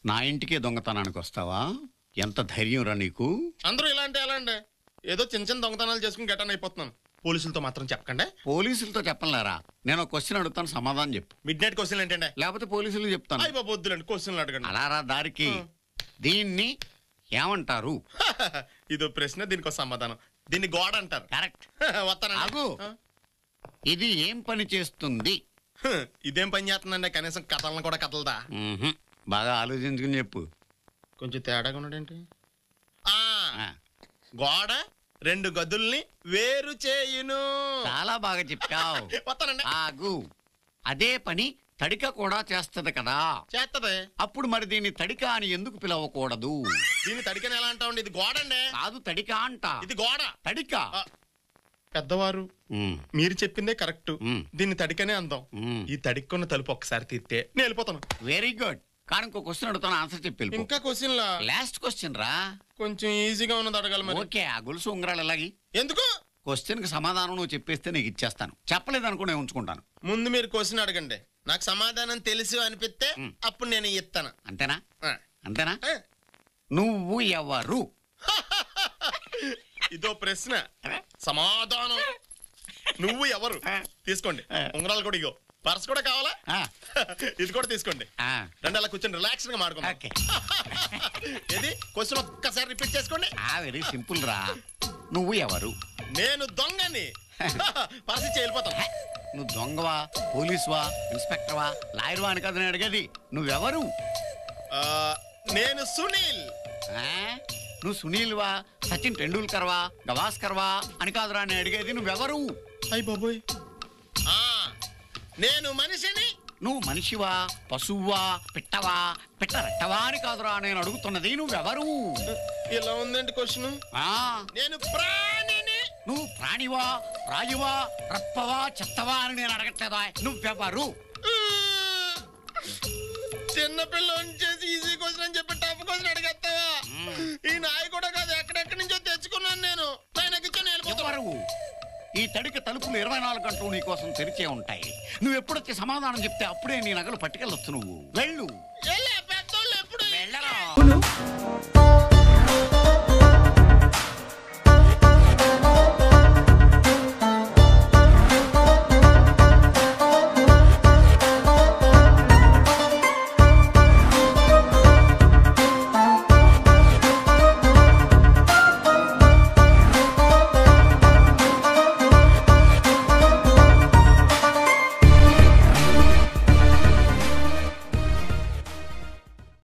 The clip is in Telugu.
నా ఇంటికే దొంగతనానికి వస్తావా ఎంత ధైర్యం రా నీకు అందరూ ఇలా అంటే ఎలా అండి ఏదో చిన్న చిన్న దొంగతనాలు చేసుకుని గెటన్ అయిపోతున్నాను పోలీసులతో మాత్రం చెప్పకండి పోలీసులతో చెప్పలేరా నేను ఒక క్వశ్చన్ అడుగుతాను సమాధానం చెప్పు మిడ్ నైట్ క్వశ్చన్ ఏంటండి లేకపోతే పోలీసులు చెప్తాను అయ్యి బాబు వద్దులండి క్వశ్చన్లు అడగండి అలా రా దారికి దీన్ని ఏమంటారు ఇదో ప్రశ్న దీనికి ఒక సమాధానం దీన్ని గోడ అంటారు కరెక్ట్ వస్తానండి ఆగు. ఆ? ఇది ఏం పని చేస్తుంది హ, ఇదేం పని చేస్తుందండి కనీసం కథలను కూడా కథలదా మ్మ్హ్. బాగా ఆలోచించుకుని చెప్పు కొంచెం తేడాగా ఉన్నాడేంటి ఆ, ఆ, గోడ రెండు గదుల్ని వేరు చేయును చాలా బాగా చెప్పావు వస్తానండి ఆగు అదే పని తడిక కూడా చేస్తది కదా చేస్తది అప్పుడు మరి దీన్ని తడిక అని ఎందుకు పిలవకూడదు దీన్ని తడికని ఎలా అంటామండి ఇది గోడ అండి కాదు తడిక అంట ఇది గోడ తడిక ఆ, పెద్దవారు మ్మ్. మీరు చెప్పిందే కరెక్ట్ మ్. దీన్ని తడికనే అందాం మ్. ఈ తడిక్కున్న తలుపు ఒక్కసారి తీస్తే నేను వెళ్ళిపోతాను వెరీ గుడ్ కానీ ఇంకో క్వశ్చన్ అడుగుతాను ఆన్సర్ చెప్పి వెళ్ళిపో. ఇంకా క్వశ్చన్ లా లాస్ట్ క్వశ్చన్ రా కొంచెం ఈజీగా ఉన్నది అడగాలి మరి ఓకే ఆ గొలుసు ఉంగరాలు ఎలాగి ఎందుకు క్వశ్చన్ కి సమాధానం నువ్వు చెప్పేస్తే నీకు ఇచ్చేస్తాను చెప్పలేదనుకో నేను ఉంచుకుంటాను ముందు మీరు క్వశ్చన్ అడగండి నాకు సమాధానం తెలుసు అనిపిస్తే మ్. అప్పుడు నేను ఇస్తాను అంతేనా ఆ. అంతేనా ఆ. నువ్వు ఎవరు ఇదో ప్రశ్న సమాధానం నువ్వు ఎవరు ఆ. తీసుకోండి ఆ. ఉంగరాలు కూడా ఇగో పర్స్ కూడా కావాలా ఆ, ఇది కూడా తీసుకోండి ఆ, రెండు అలా కూర్చొని రిలాక్స్ గా మాడుకుందాం ఓకే ఇది క్వశ్చన్ ఒక్కసారి రిపీట్ చేసుకోండి ఆ వెరీ సింపుల్ రా నువ్వు ఎవరు నేను దొంగని పర్స్ ఇచ్చి వెళ్ళిపోతాను నువ్వు దొంగవా పోలీసువా ఇన్స్పెక్టర్వా లాయర్వా అని కదా నేను అడిగేది నువ్వెవరు ఆ, నేను సునీల్ ఆ? నువ్వు సునీల్వా సచిన్ టెండూల్కర్వా గవాస్కర్వా అని కాదురా నేను అడిగేది నువ్వెవరు అయ్యి బాబోయ్ ఆ, నేను మనిషిని నువ్వు మనిషివా పశువువా పిట్టవా పిట్టరెట్టవా అని కాదురా నేను అడుగుతున్నది నువ్వెవరు ఇలా ఉందండి క్వశ్చన్ ఆ నేను ప్రాణిని నువ్వు ప్రాణివా రాయువా రప్పవా చెత్తవా అని నేను అడగట్లేదా నువ్వెవరు చిన్న పిల్ల చేసి ఈజీ క్వశ్చన్ అని చెప్పి టఫ్ క్వశ్చన్ అడిగేస్తావా ఈ నాయి కూడా కాదు ఎక్కడెక్కడి నుంచో తెచ్చుకున్నాను నేను పైనకి ఇచ్చాను వెళ్ళిపోతాను ఎవరు ఈ తడిక తలుపులు ఇరవై నాలుగు గంటలు నీ కోసం తెరిచే ఉంటాయి నువ్వు ఎప్పుడొచ్చి సమాధానం చెప్తే అప్పుడే నీ నగలు పట్టుకెళ్ళొచ్చు నువ్వు వెళ్ళు ఏ